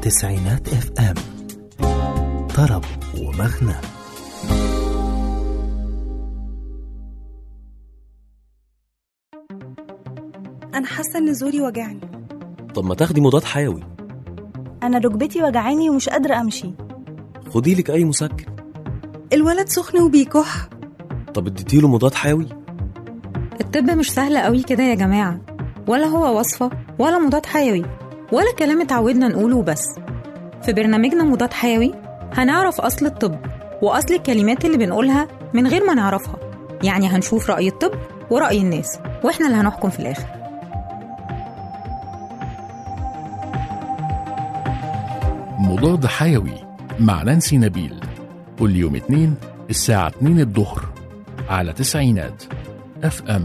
تسعينات اف ام طرب ومغنى أنا حاسة إن زوري وجعني طب ما تاخدي مضاد حيوي أنا ركبتي وجعاني ومش قادرة أمشي خدي لك اي مسكن الولد سخن وبيكح طب اديتيله مضاد حيوي الطب مش سهل قوي كده يا جماعة ولا هو وصفة ولا مضاد حيوي ولا كلام اتعودنا نقوله وبس في برنامجنا مضاد حيوي هنعرف أصل الطب وأصل الكلمات اللي بنقولها من غير ما نعرفها يعني هنشوف رأي الطب ورأي الناس وإحنا اللي هنحكم في الآخر مضاد حيوي مع نانسي نبيل كل يوم اثنين الساعة 2 الظهر على تسعينات اف ام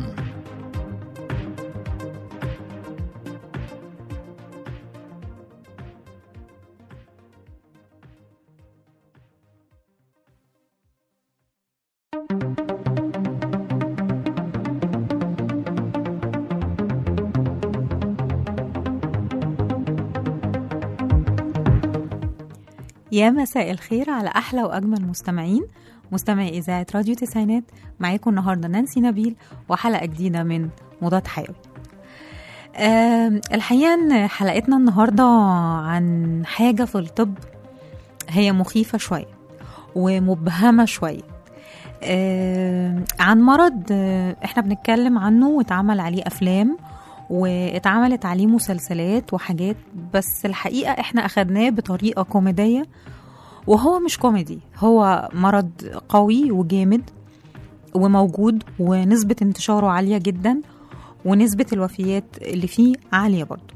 يا مساء الخير على أحلى وأجمل مستمعين مستمعي إذاعة راديو تسعينات معاكم النهاردة نانسي نبيل وحلقة جديدة من مضاد حيوي آم، الحقيقة إن حلقتنا النهاردة عن حاجة في الطب هي مخيفة شوية ومبهمة شوية آم، عن مرض آه، احنا بنتكلم عنه واتعمل عليه أفلام واتعملت عليه مسلسلات وحاجات بس الحقيقة احنا أخدناه بطريقة كوميدية وهو مش كوميدي هو مرض قوي وجامد وموجود ونسبة انتشاره عالية جدا ونسبة الوفيات اللي فيه عالية برضو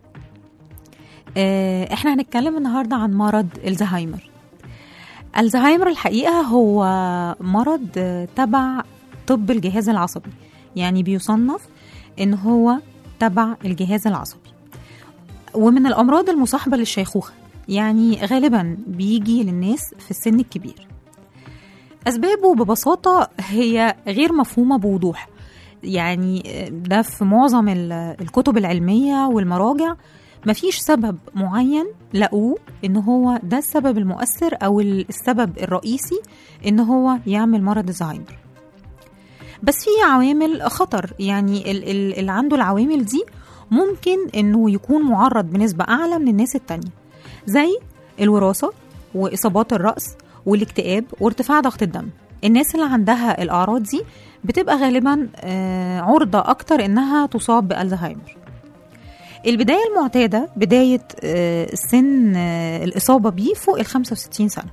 آه، احنا هنتكلم النهاردة عن مرض الزهايمر الزهايمر الحقيقة هو مرض آه، تبع طب الجهاز العصبي يعني بيصنف ان هو تبع الجهاز العصبي ومن الامراض المصاحبه للشيخوخه يعني غالبا بيجي للناس في السن الكبير اسبابه ببساطه هي غير مفهومه بوضوح يعني ده في معظم ال- الكتب العلميه والمراجع مفيش سبب معين لقوه ان هو ده السبب المؤثر او السبب الرئيسي ان هو يعمل مرض الزهايمر بس في عوامل خطر يعني ال- ال- اللي عنده العوامل دي ممكن انه يكون معرض بنسبة اعلى من الناس التانية زي الوراثة واصابات الرأس والاكتئاب وارتفاع ضغط الدم الناس اللي عندها الاعراض دي بتبقى غالبا آه، عرضة اكتر انها تصاب بالزهايمر البداية المعتادة بداية آه، سن آه، الإصابة بيه فوق ال 65 سنة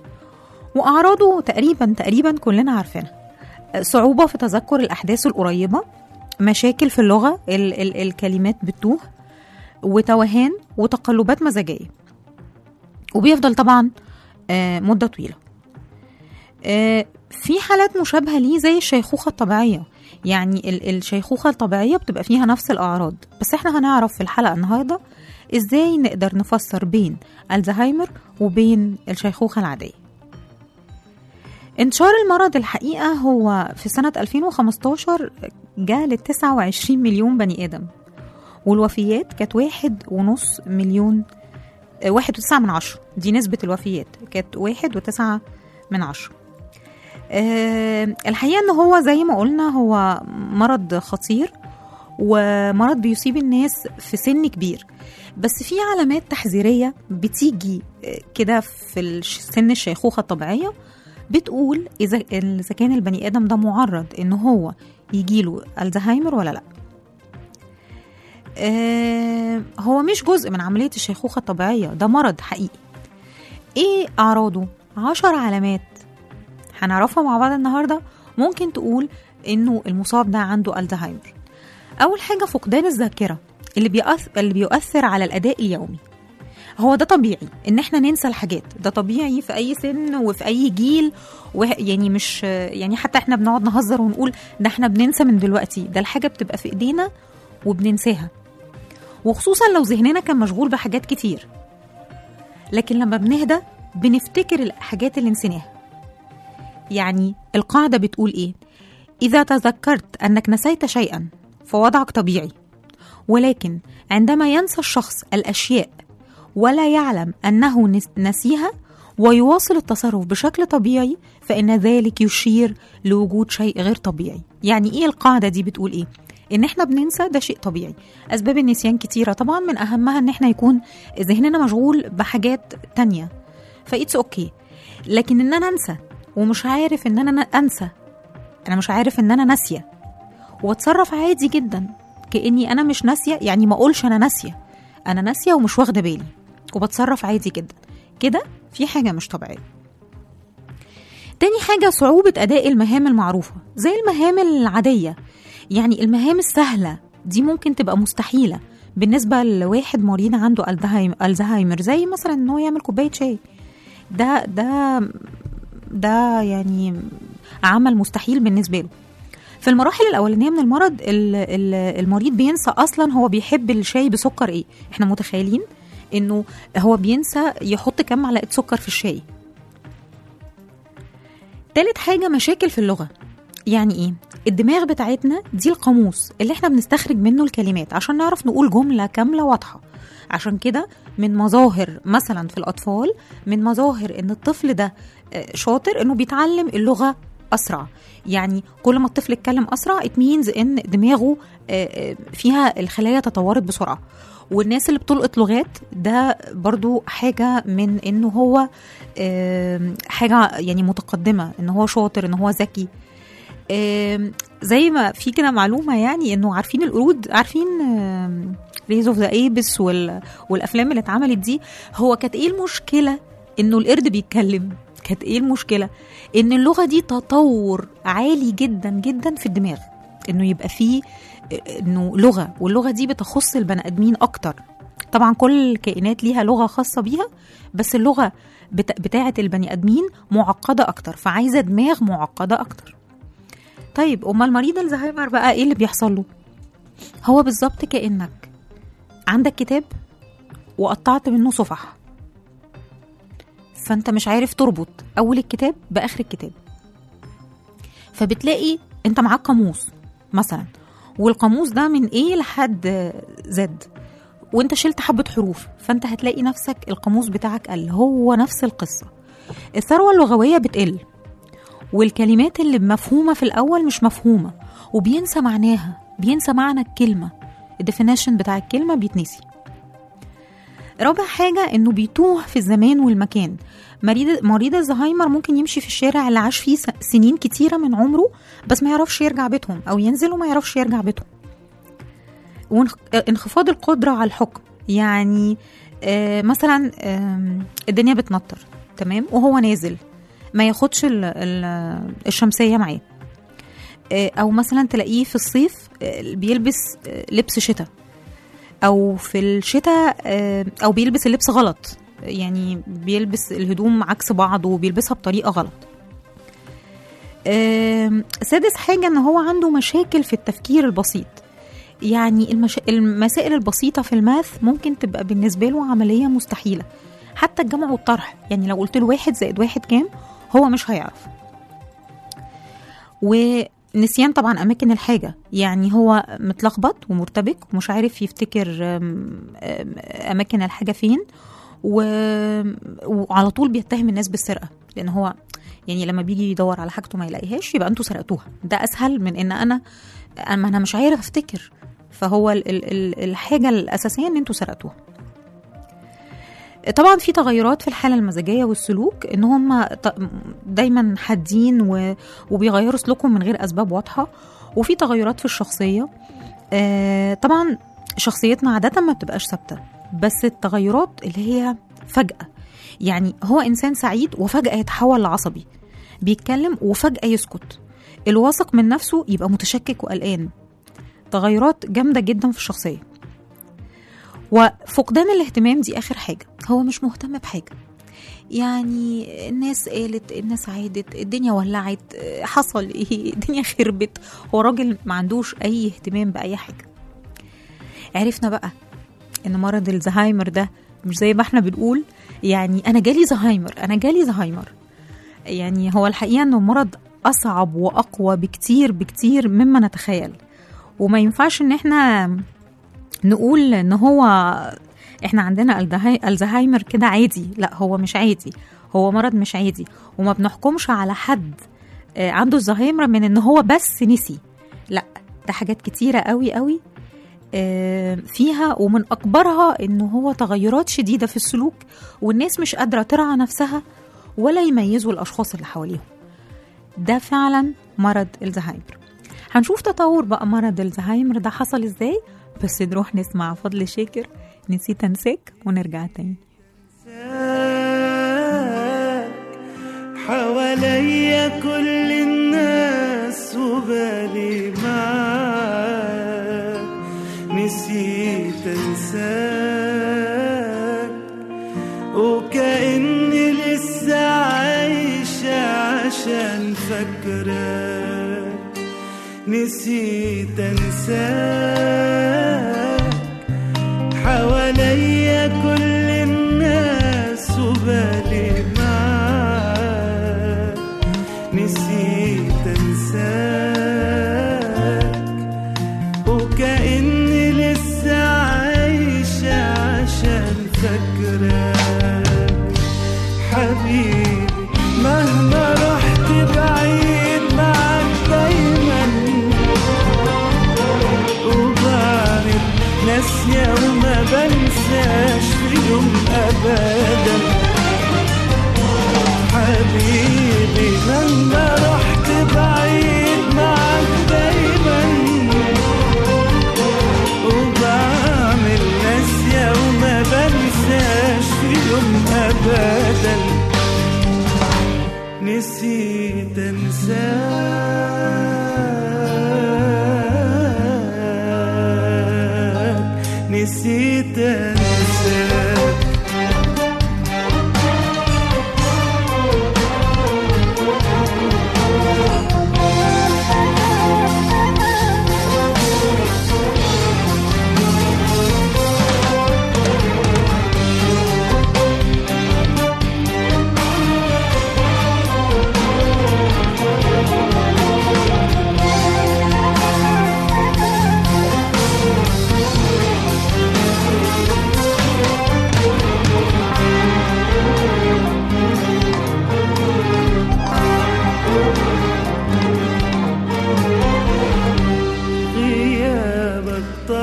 وأعراضه تقريبا تقريبا كلنا عارفينها صعوبة في تذكر الأحداث القريبة مشاكل في اللغة ال- ال- الكلمات بتوه وتوهان وتقلبات مزاجية وبيفضل طبعا آه، مدة طويلة آه، في حالات مشابهة ليه زي الشيخوخة الطبيعية يعني ال- الشيخوخة الطبيعية بتبقى فيها نفس الأعراض بس احنا هنعرف في الحلقة النهاردة ازاي نقدر نفسر بين الزهايمر وبين الشيخوخة العادية انتشار المرض الحقيقة هو في سنة 2015 جاء ل 29 مليون بني آدم والوفيات كانت واحد ونص مليون آه، واحد وتسعة من عشرة دي نسبة الوفيات كانت واحد وتسعة من عشرة آه، الحقيقة ان هو زي ما قلنا هو مرض خطير ومرض بيصيب الناس في سن كبير بس في علامات تحذيرية بتيجي آه، كده في الش- سن الشيخوخة الطبيعية بتقول اذا اذا كان البني ادم ده معرض ان هو يجيله الزهايمر ولا لا آه هو مش جزء من عمليه الشيخوخه الطبيعيه ده مرض حقيقي ايه اعراضه عشر علامات هنعرفها مع بعض النهارده ممكن تقول انه المصاب ده عنده الزهايمر اول حاجه فقدان الذاكره اللي بيأثر اللي بيؤثر على الاداء اليومي هو ده طبيعي ان احنا ننسى الحاجات ده طبيعي في اي سن وفي اي جيل وه- يعني مش يعني حتى احنا بنقعد نهزر ونقول ده احنا بننسى من دلوقتي ده الحاجه بتبقى في ايدينا وبننساها وخصوصا لو ذهننا كان مشغول بحاجات كتير لكن لما بنهدى بنفتكر الحاجات اللي نسيناها يعني القاعده بتقول ايه اذا تذكرت انك نسيت شيئا فوضعك طبيعي ولكن عندما ينسى الشخص الاشياء ولا يعلم أنه نس- نسيها ويواصل التصرف بشكل طبيعي فإن ذلك يشير لوجود شيء غير طبيعي يعني إيه القاعدة دي بتقول إيه؟ إن إحنا بننسى ده شيء طبيعي أسباب النسيان كتيرة طبعا من أهمها إن إحنا يكون ذهننا مشغول بحاجات تانية فإيتس أوكي لكن إن أنا أنسى ومش عارف إن أنا أنسى أنا مش عارف إن أنا ناسية واتصرف عادي جدا كاني انا مش ناسيه يعني ما اقولش انا ناسيه انا ناسيه ومش واخده بالي وبتصرف عادي جدا كده في حاجه مش طبيعيه تاني حاجة صعوبة أداء المهام المعروفة زي المهام العادية يعني المهام السهلة دي ممكن تبقى مستحيلة بالنسبة لواحد مريض عنده الزهايم- الزهايمر زي مثلا ان هو يعمل كوباية شاي ده ده ده يعني عمل مستحيل بالنسبة له في المراحل الاولانيه من المرض ال- ال- المريض بينسى اصلا هو بيحب الشاي بسكر ايه احنا متخيلين انه هو بينسى يحط كام معلقه سكر في الشاي تالت حاجه مشاكل في اللغه يعني ايه الدماغ بتاعتنا دي القاموس اللي احنا بنستخرج منه الكلمات عشان نعرف نقول جمله كامله واضحه عشان كده من مظاهر مثلا في الاطفال من مظاهر ان الطفل ده آه، شاطر انه بيتعلم اللغه اسرع يعني كل ما الطفل يتكلم اسرع it means ان دماغه آه، آه، فيها الخلايا تطورت بسرعه والناس اللي بتلقط لغات ده برضو حاجه من انه هو آم، حاجه يعني متقدمه ان هو شاطر ان هو ذكي آم، زي ما في كده معلومه يعني انه عارفين القرود عارفين ريز اوف ذا ايبس والافلام اللي اتعملت دي هو كانت ايه المشكله انه القرد بيتكلم كانت ايه المشكله ان اللغه دي تطور عالي جدا جدا في الدماغ انه يبقى فيه انه لغه واللغه دي بتخص البني ادمين اكتر طبعا كل الكائنات ليها لغه خاصه بيها بس اللغه بتا- بتاعه البني ادمين معقده اكتر فعايزه دماغ معقده اكتر طيب امال مريض الزهايمر بقى ايه اللي بيحصل له هو بالظبط كانك عندك كتاب وقطعت منه صفح فانت مش عارف تربط اول الكتاب باخر الكتاب فبتلاقي انت معاك قاموس مثلا والقاموس ده من ايه لحد زد وانت شلت حبة حروف فانت هتلاقي نفسك القاموس بتاعك قل هو نفس القصة الثروة اللغوية بتقل والكلمات اللي مفهومة في الأول مش مفهومة وبينسى معناها بينسى معنى الكلمة الديفينيشن بتاع الكلمة بيتنسي رابع حاجة إنه بيتوه في الزمان والمكان مريض مريض الزهايمر ممكن يمشي في الشارع اللي عاش فيه س- سنين كتيرة من عمره بس ما يعرفش يرجع بيتهم أو ينزل وما يعرفش يرجع بيتهم وانخفاض القدرة على الحكم يعني آه مثلا آم، الدنيا بتنطر تمام وهو نازل ما ياخدش ال- ال- الشمسية معاه آه، أو مثلا تلاقيه في الصيف آه، بيلبس آه، لبس شتاء او في الشتاء آه، او بيلبس اللبس غلط يعني بيلبس الهدوم عكس بعض وبيلبسها بطريقه غلط آم، سادس حاجه ان هو عنده مشاكل في التفكير البسيط يعني المشا... المسائل البسيطه في الماث ممكن تبقى بالنسبه له عمليه مستحيله حتى الجمع والطرح يعني لو قلت له واحد زائد واحد كام هو مش هيعرف ونسيان طبعا اماكن الحاجه يعني هو متلخبط ومرتبك ومش عارف يفتكر أم، أم، اماكن الحاجه فين و... وعلى طول بيتهم الناس بالسرقه لان هو يعني لما بيجي يدور على حاجته ما يلاقيهاش يبقى انتوا سرقتوها ده اسهل من ان انا اما انا مش عارف افتكر فهو ال... ال... ال- الحاجه الاساسيه ان انتوا سرقتوها طبعا في تغيرات في الحاله المزاجيه والسلوك ان هم ط- دايما حادين و... وبيغيروا سلوكهم من غير اسباب واضحه وفي تغيرات في الشخصيه آه طبعا شخصيتنا عاده ما بتبقاش ثابته بس التغيرات اللي هي فجاه يعني هو انسان سعيد وفجاه يتحول لعصبي بيتكلم وفجاه يسكت الواثق من نفسه يبقى متشكك وقلقان تغيرات جامده جدا في الشخصيه وفقدان الاهتمام دي اخر حاجه هو مش مهتم بحاجه يعني الناس قالت الناس عادت الدنيا ولعت حصل ايه الدنيا خربت هو راجل ما عندوش اي اهتمام باي حاجه عرفنا بقى ان مرض الزهايمر ده مش زي ما احنا بنقول يعني انا جالي زهايمر انا جالي زهايمر يعني هو الحقيقه انه مرض اصعب واقوى بكتير بكتير مما نتخيل وما ينفعش ان احنا نقول ان هو احنا عندنا الدهاي- الزهايمر كده عادي لا هو مش عادي هو مرض مش عادي وما بنحكمش على حد آه، عنده الزهايمر من ان هو بس نسي لا ده حاجات كتيرة قوي قوي آه، فيها ومن أكبرها إن هو تغيرات شديدة في السلوك والناس مش قادرة ترعى نفسها ولا يميزوا الأشخاص اللي حواليهم ده فعلا مرض الزهايمر هنشوف تطور بقى مرض الزهايمر ده حصل ازاي بس نروح نسمع فضل شاكر نسيت انساك ونرجع تاني حواليا كل الناس وبالي معاك نسيت انساك وكأني لسه عايشة عشان فاكراك نسيت انساك حواليا كل الناس وبالي معاك نسيت انساك وكأني لسه عايشة عشان فاكراك حبيبي مهما رحت بعيد معاك دايما وبعرف ناسية وما بنساش في يوم أبدا حبيبي مهما رحت بعيد معاك دايما وبعمل ناسية وما بنساش في يوم أبدا نسيت انساك نسيت انساك غيابك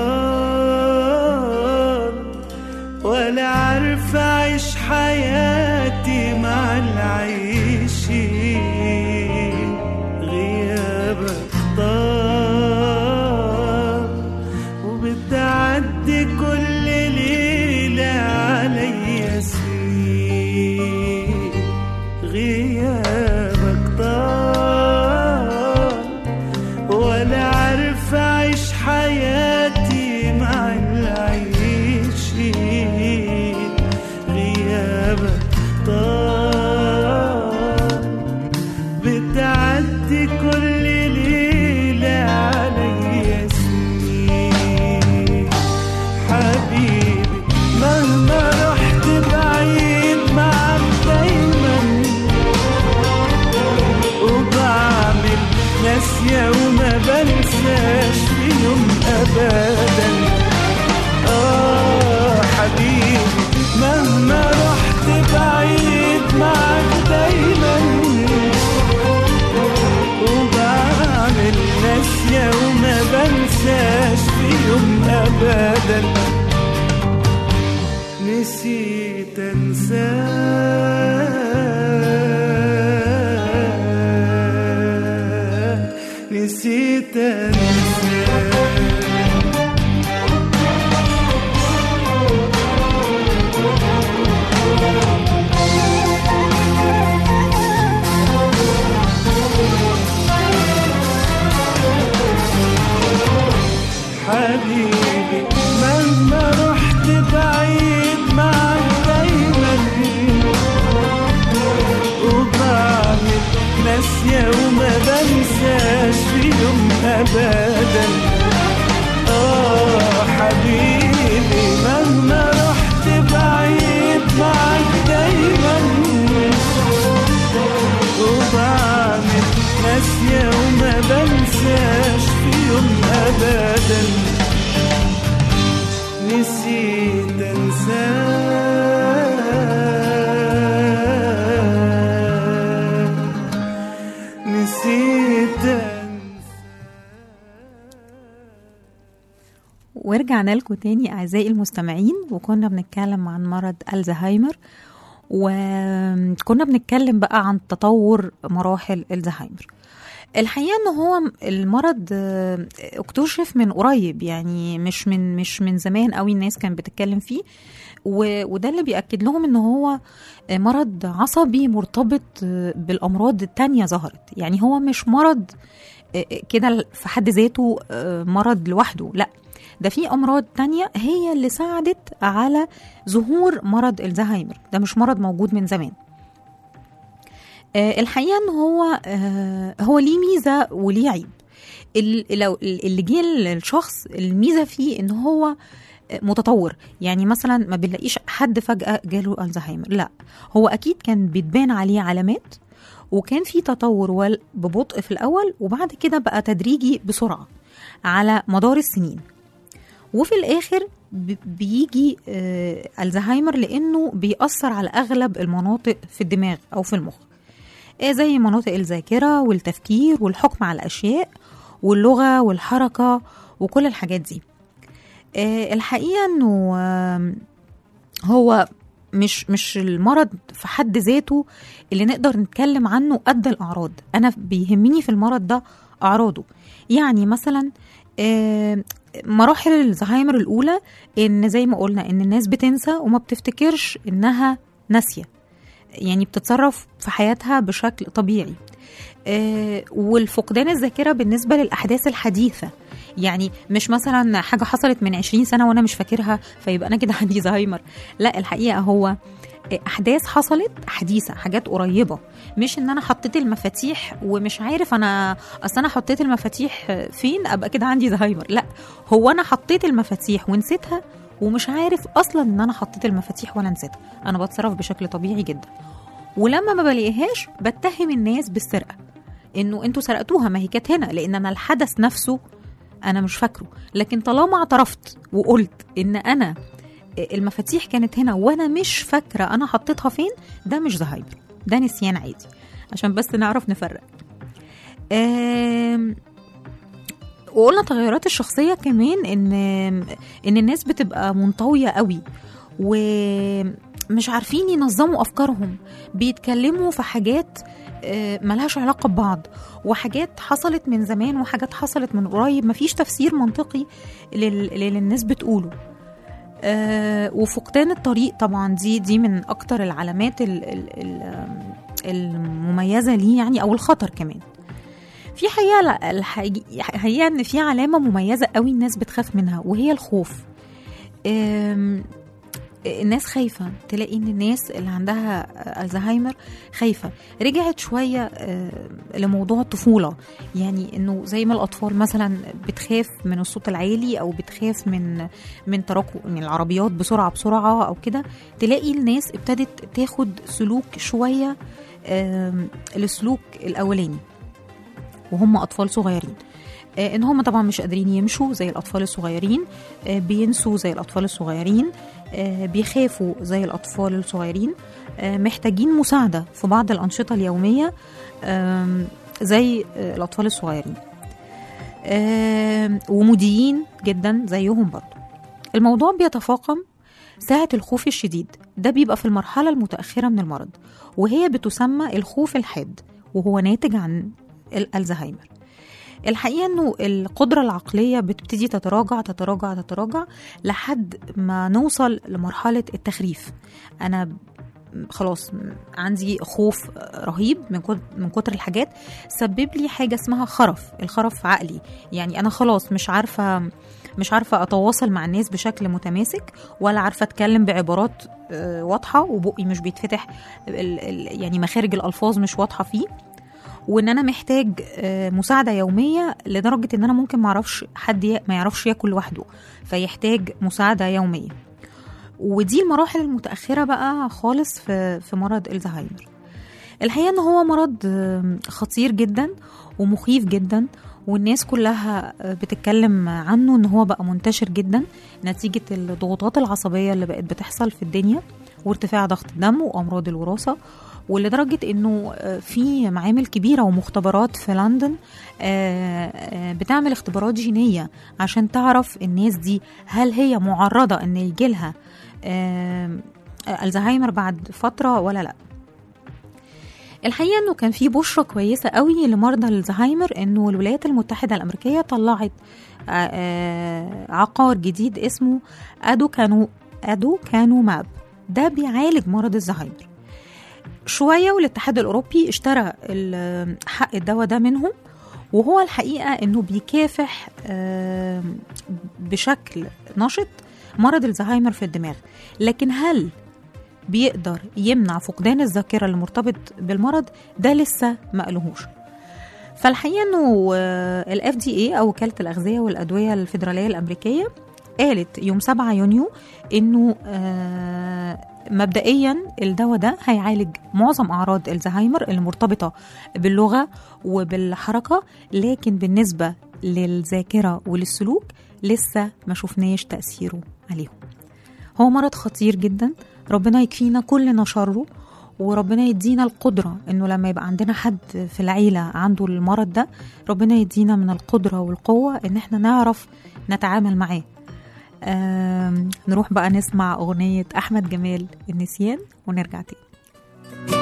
طال ولا عارف اعيش حياتي مع العايشين غيابك طال وبتعدي كل ليلة عليا سنين غيابك طال ولا عارف اعيش حياتي مع العايشين غيابك طال بتعدي كل ليلة عليا سنين حبيبي مهما رحت بعيد معاك دايما وبعمل ناسية وما بنساش في يوم أبدا آه حبيبي مهما رحت بعيد معاك دايما وبعمل ناسية وما بنساش في يوم أبدا نسيت انساك نسيت انساك حبيبي مهما رحت بعيد معاك دايما وبعمل ناسية وما بنساش في يوم أبدا آه حبيبي مهما رحت بعيد معاك دايما وبعمل ناسية وما بنساش في يوم أبدا نسيت انساك انساك نسيت ورجعنا لكم تاني أعزائي المستمعين وكنا بنتكلم عن مرض الزهايمر وكنا بنتكلم بقى عن تطور مراحل الزهايمر الحقيقة ان هو المرض آه، اكتشف من قريب يعني مش من مش من زمان قوي الناس كانت بتتكلم فيه و- وده اللي بيأكد لهم ان هو مرض عصبي مرتبط آه، بالامراض التانية ظهرت يعني هو مش مرض آه، آه، كده في حد ذاته آه، مرض لوحده لا ده في امراض تانية هي اللي ساعدت على ظهور مرض الزهايمر ده مش مرض موجود من زمان آه، الحقيقه ان هو آه، هو ليه ميزه وليه عيب ال- لو اللي جه للشخص الميزه فيه ان هو متطور يعني مثلا ما بنلاقيش حد فجاه جاله الزهايمر لا هو اكيد كان بتبان عليه علامات وكان في تطور وال- ببطء في الاول وبعد كده بقى تدريجي بسرعه على مدار السنين وفي الاخر ب- بيجي آه، الزهايمر لانه بيأثر على اغلب المناطق في الدماغ او في المخ آه، زي مناطق الذاكره والتفكير والحكم على الاشياء واللغه والحركه وكل الحاجات دي آه، الحقيقه انه آم، هو مش مش المرض في حد ذاته اللي نقدر نتكلم عنه قد الاعراض انا بيهمني في المرض ده اعراضه يعني مثلا آه، مراحل الزهايمر الاولى ان زي ما قلنا ان الناس بتنسى وما بتفتكرش انها ناسيه يعني بتتصرف في حياتها بشكل طبيعي آه، والفقدان الذاكره بالنسبه للاحداث الحديثه يعني مش مثلا حاجه حصلت من 20 سنه وانا مش فاكرها فيبقى انا كده عندي زهايمر لا الحقيقه هو احداث حصلت حديثه حاجات قريبه مش ان انا حطيت المفاتيح ومش عارف انا اصل انا حطيت المفاتيح فين ابقى كده عندي زهايمر لا هو انا حطيت المفاتيح ونسيتها ومش عارف اصلا ان انا حطيت المفاتيح وانا نسيتها انا بتصرف بشكل طبيعي جدا ولما ما بلاقيهاش بتهم الناس بالسرقه انه انتوا سرقتوها ما هي كانت هنا لان انا الحدث نفسه انا مش فاكره لكن طالما اعترفت وقلت ان انا المفاتيح كانت هنا وانا مش فاكره انا حطيتها فين ده مش زهايمر ده نسيان عادي عشان بس نعرف نفرق آم، وقلنا تغيرات الشخصيه كمان ان ان الناس بتبقى منطويه قوي ومش عارفين ينظموا افكارهم بيتكلموا في حاجات آه، ملهاش علاقه ببعض وحاجات حصلت من زمان وحاجات حصلت من قريب مفيش تفسير منطقي لل- للي الناس بتقوله آه، وفقدان الطريق طبعا دي دي من اكتر العلامات ال- ال- ال- المميزه ليه يعني او الخطر كمان في حقيقه لا، الحقيقه حقيقة ان في علامه مميزه قوي الناس بتخاف منها وهي الخوف آم، الناس خايفة تلاقي ان الناس اللي عندها الزهايمر خايفة رجعت شوية آه، لموضوع الطفولة يعني انه زي ما الاطفال مثلا بتخاف من الصوت العالي او بتخاف من من تراكم من العربيات بسرعة بسرعة او كده تلاقي الناس ابتدت تاخد سلوك شوية آم، السلوك الاولاني وهم اطفال صغيرين آه، ان هم طبعا مش قادرين يمشوا زي الاطفال الصغيرين آه، بينسوا زي الاطفال الصغيرين آه، بيخافوا زي الاطفال الصغيرين آه، محتاجين مساعده في بعض الانشطه اليوميه آم، زي آه، الاطفال الصغيرين آم، ومديين جدا زيهم برضو الموضوع بيتفاقم ساعة الخوف الشديد ده بيبقى في المرحلة المتأخرة من المرض وهي بتسمى الخوف الحاد وهو ناتج عن ال- الزهايمر الحقيقة انه القدرة العقلية بتبتدي تتراجع تتراجع تتراجع لحد ما نوصل لمرحلة التخريف انا خلاص عندي خوف رهيب من كتر من كتر الحاجات سبب لي حاجه اسمها خرف الخرف عقلي يعني انا خلاص مش عارفه مش عارفه اتواصل مع الناس بشكل متماسك ولا عارفه اتكلم بعبارات آه، واضحه وبقي مش بيتفتح ال- ال- يعني مخارج الالفاظ مش واضحه فيه وان انا محتاج آه، مساعده يوميه لدرجه ان انا ممكن ما اعرفش حد ي- ما يعرفش ياكل لوحده فيحتاج مساعده يوميه ودي المراحل المتاخره بقى خالص في في مرض الزهايمر الحقيقه ان هو مرض آم، خطير جدا ومخيف جدا والناس كلها بتتكلم عنه ان هو بقى منتشر جدا نتيجة الضغوطات العصبية اللي بقت بتحصل في الدنيا وارتفاع ضغط الدم وامراض الوراثة ولدرجة انه في معامل كبيرة ومختبرات في لندن آه، آه، بتعمل اختبارات جينية عشان تعرف الناس دي هل هي معرضة ان يجيلها آه، الزهايمر بعد فترة ولا لا الحقيقه انه كان في بشرة كويسه قوي لمرضى الزهايمر انه الولايات المتحده الامريكيه طلعت آه، آه، عقار جديد اسمه ادو كانو ادو كانو ماب ده بيعالج مرض الزهايمر شويه والاتحاد الاوروبي اشترى ال- حق الدواء ده منهم وهو الحقيقه انه بيكافح آه، بشكل نشط مرض الزهايمر في الدماغ لكن هل بيقدر يمنع فقدان الذاكرة اللي مرتبط بالمرض ده لسه ما قالوهوش فالحقيقة انه الاف دي اي او وكالة الاغذية والادوية الفيدرالية الامريكية قالت يوم 7 يونيو انه آه، مبدئيا الدواء ده هيعالج معظم اعراض الزهايمر المرتبطة باللغة وبالحركة لكن بالنسبة للذاكرة وللسلوك لسه ما شفناش تأثيره عليهم هو مرض خطير جدا ربنا يكفينا كلنا شره وربنا يدينا القدرة انه لما يبقى عندنا حد في العيلة عنده المرض ده ربنا يدينا من القدرة والقوة ان احنا نعرف نتعامل معاه آم، نروح بقى نسمع أغنية أحمد جمال النسيان ونرجع تاني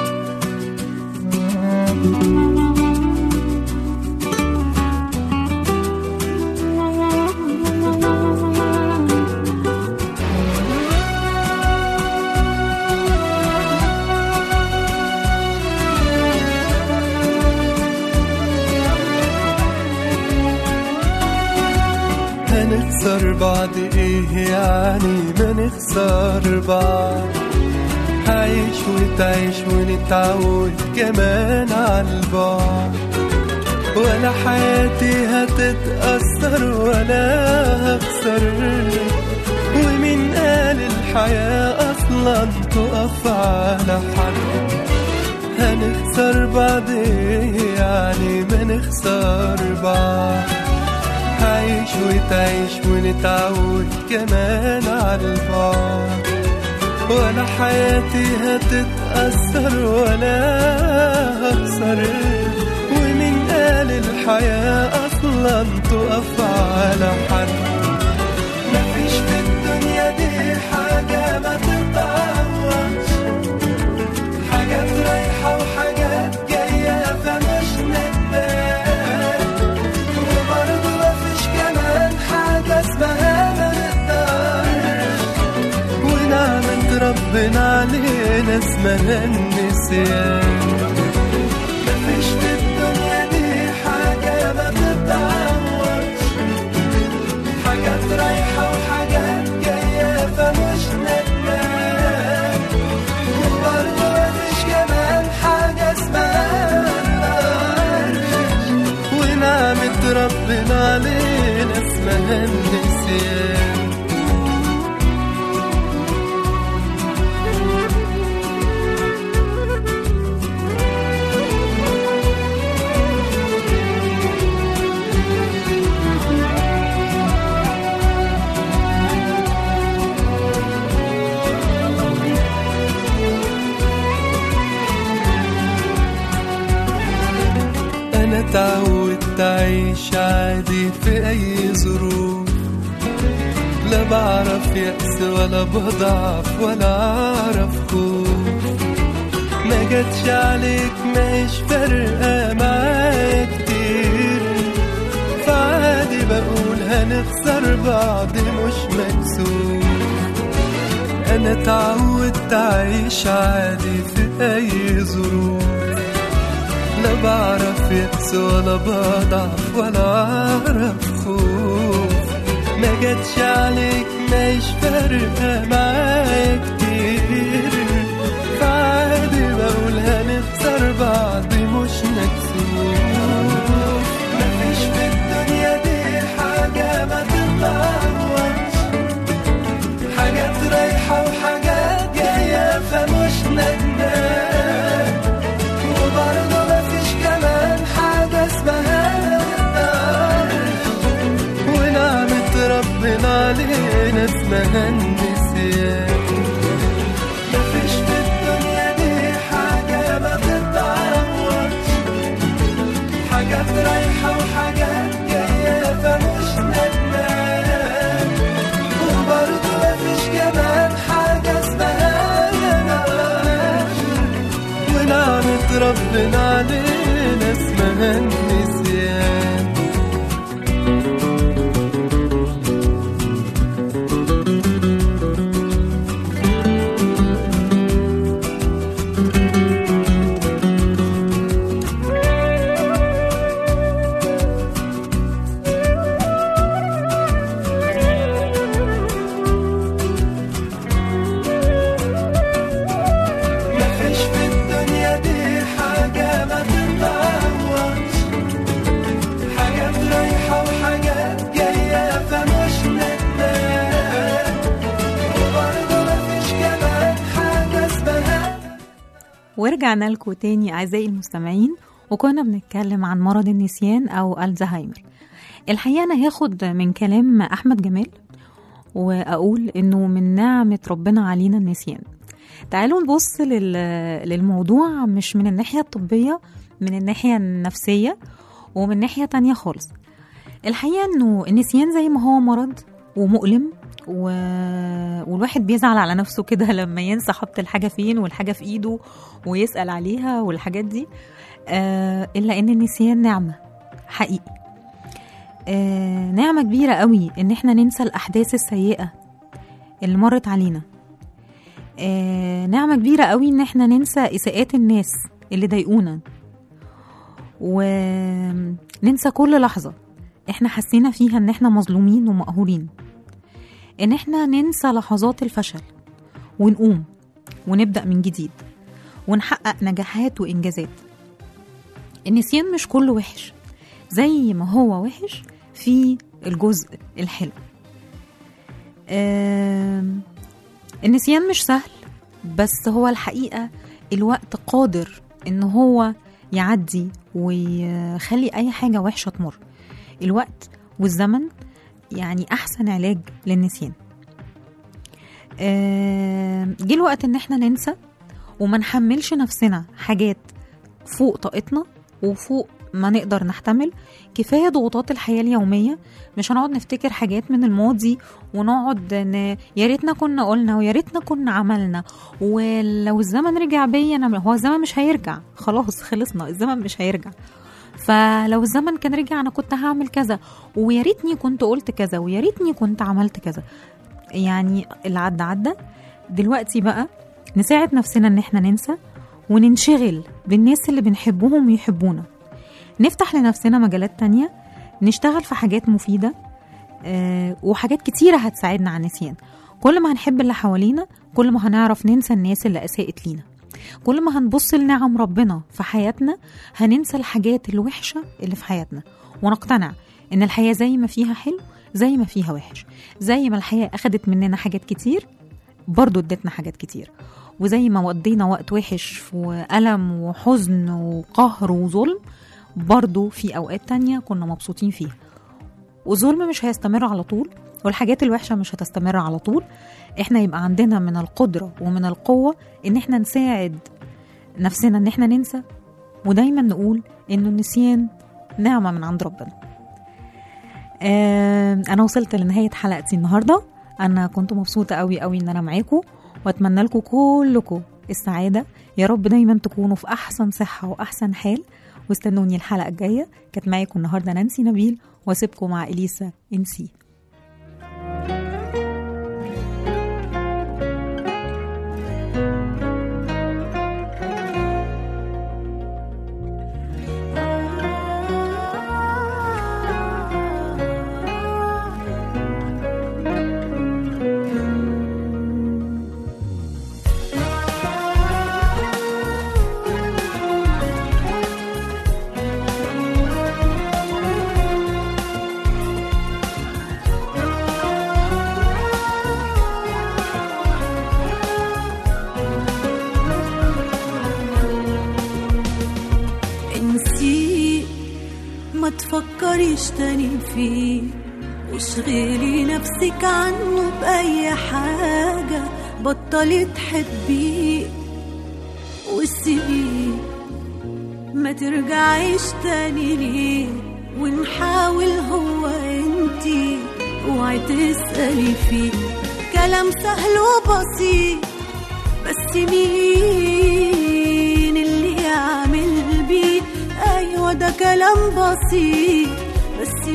هنخسر بعض ايه يعني ما نخسر بعض هعيش وتعيش ونتعود كمان عالبعد ولا حياتي هتتأثر ولا هخسر ومين قال الحياة أصلا تقف على حد هنخسر بعض ايه يعني ما نخسر بعض هعيش وتعيش ونتعود كمان عالبعد ولا حياتي هتتأثر ولا هخسر ومين قال الحياة أصلا تقف على حد مفيش في الدنيا دي حاجة ما تتعوضش حاجات رايحة وحاجات جاية فمش ندمان وبرضه مفيش كمان حاجة اسمها ما نقدرش ونعمة ربنا علينا اسمها النسيان مفيش في الدنيا دي حاجة ما تتعوضش حاجات رايحة وحاجات جاية فمش ندمان وبرضه مفيش كمان حاجة اسمها منقدرش ونعمة ربنا علينا اسمها النسيان أنا اتعودت أعيش عادي في أي ظروف لا بعرف يأس ولا بضعف ولا أعرف خوف ما جاتش عليك ماهيش فارقة معايا كتير فعادي بقول هنخسر بعض مش مكسوف أنا اتعودت أعيش عادي في أي ظروف لا بعرف يأس ولا بضعف ولا أعرف خوف ما جاتش عليك ماهيش فارقة معايا كتير فعادي بقول هنخسر بعض مش مكسوف مفيش في الدنيا دي حاجة ما تتعوضش حاجات رايحة وحاجات جاية فمش ندمان وبرضه مفيش كمان حاجة اسمها نقدرش علينا اسمها النسيان مفيش في الدنيا دي حاجة ما تتعوضش حاجات رايحة وحاجات جاية فمش ندمان وبرضه مفيش كمان حاجة اسمها نوام ونعمة ربنا علينا اسمها النسيان مفيش في الدنيا دي حاجة ما تتعوضش حاجات رايحة وحاجات جاية فمش ندمان وبرضه مفيش كمان حاجة اسمها ورجعنا لكم تاني أعزائي المستمعين وكنا بنتكلم عن مرض النسيان أو الزهايمر الحقيقة أنا هاخد من كلام أحمد جمال وأقول إنه من نعمة ربنا علينا النسيان تعالوا نبص لل... للموضوع مش من الناحية الطبية من الناحية النفسية ومن ناحية تانية خالص الحقيقة إنه النسيان زي ما هو مرض ومؤلم و... والواحد بيزعل على نفسه كده لما ينسى حط الحاجة فين والحاجة في إيده ويسأل عليها والحاجات دي آه إلا إن النسيان نعمة حقيقي آه نعمة كبيرة قوي إن إحنا ننسى الأحداث السيئة اللي مرت علينا آه نعمة كبيرة قوي إن إحنا ننسى إساءات الناس اللي ضايقونا وننسى كل لحظة إحنا حسينا فيها إن إحنا مظلومين ومقهورين إن إحنا ننسى لحظات الفشل ونقوم ونبدأ من جديد ونحقق نجاحات وإنجازات النسيان مش كله وحش زي ما هو وحش في الجزء الحلو آم، النسيان مش سهل بس هو الحقيقة الوقت قادر إن هو يعدي ويخلي أي حاجة وحشة تمر الوقت والزمن يعني أحسن علاج للنسيان آم، جه الوقت إن احنا ننسى وما نحملش نفسنا حاجات فوق طاقتنا وفوق ما نقدر نحتمل كفايه ضغوطات الحياه اليوميه مش هنقعد نفتكر حاجات من الماضي ونقعد ن... يا ريتنا كنا قلنا ويا ريتنا كنا عملنا ولو الزمن رجع بيا انا هو الزمن مش هيرجع خلاص خلصنا الزمن مش هيرجع فلو الزمن كان رجع انا كنت هعمل كذا ويا ريتني كنت قلت كذا ويا ريتني كنت عملت كذا يعني اللي عدى عدى دلوقتي بقى نساعد نفسنا ان احنا ننسى وننشغل بالناس اللي بنحبهم ويحبونا نفتح لنفسنا مجالات تانية نشتغل في حاجات مفيدة آه، وحاجات كتيرة هتساعدنا على النسيان كل ما هنحب اللي حوالينا كل ما هنعرف ننسى الناس اللي أساءت لينا كل ما هنبص لنعم ربنا في حياتنا هننسى الحاجات الوحشة اللي في حياتنا ونقتنع إن الحياة زي ما فيها حلو زي ما فيها وحش زي ما الحياة أخدت مننا حاجات كتير برضو ادتنا حاجات كتير وزي ما قضينا وقت وحش وألم وحزن وقهر وظلم برضو في أوقات تانية كنا مبسوطين فيها والظلم مش هيستمر على طول والحاجات الوحشة مش هتستمر على طول احنا يبقى عندنا من القدرة ومن القوة ان احنا نساعد نفسنا ان احنا ننسى ودايما نقول انه النسيان نعمة من عند ربنا آه انا وصلت لنهاية حلقتي النهاردة انا كنت مبسوطة قوي قوي ان انا معاكم واتمنى لكم كلكم السعادة يا رب دايما تكونوا في احسن صحة واحسن حال واستنوني الحلقة الجاية كانت معاكم النهاردة نانسي نبيل واسيبكم مع اليسا انسي انسيه ما تفكريش تاني فيه واشغلي نفسك عنه بأي حاجة بطلي تحبيه وسيبيه ما ترجعيش تاني ليه ونحاول هو انتي اوعي تسألي فيه كلام سهل وبسيط بس مين اللي يعمل بيه ايوه ده كلام بسيط بس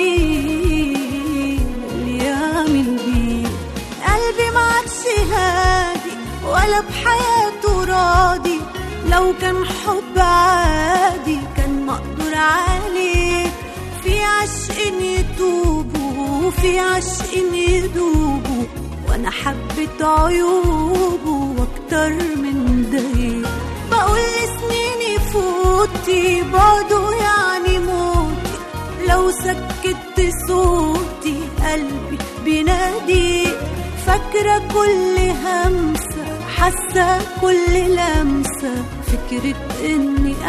مين اللي يعمل بيه قلبي معكش هادي ولا بحياته راضي لو كان حب عادي كان مقدور عليه في عشق يتوبوا وفي عشق يدوبوا وانا حبيت عيوبه واكتر من ده بقول سنيني فوتي بعده يعني موتي لو سكت صوتي قلبي بينادي فاكرة كل همسة حاسة كل لمسة فكرة اني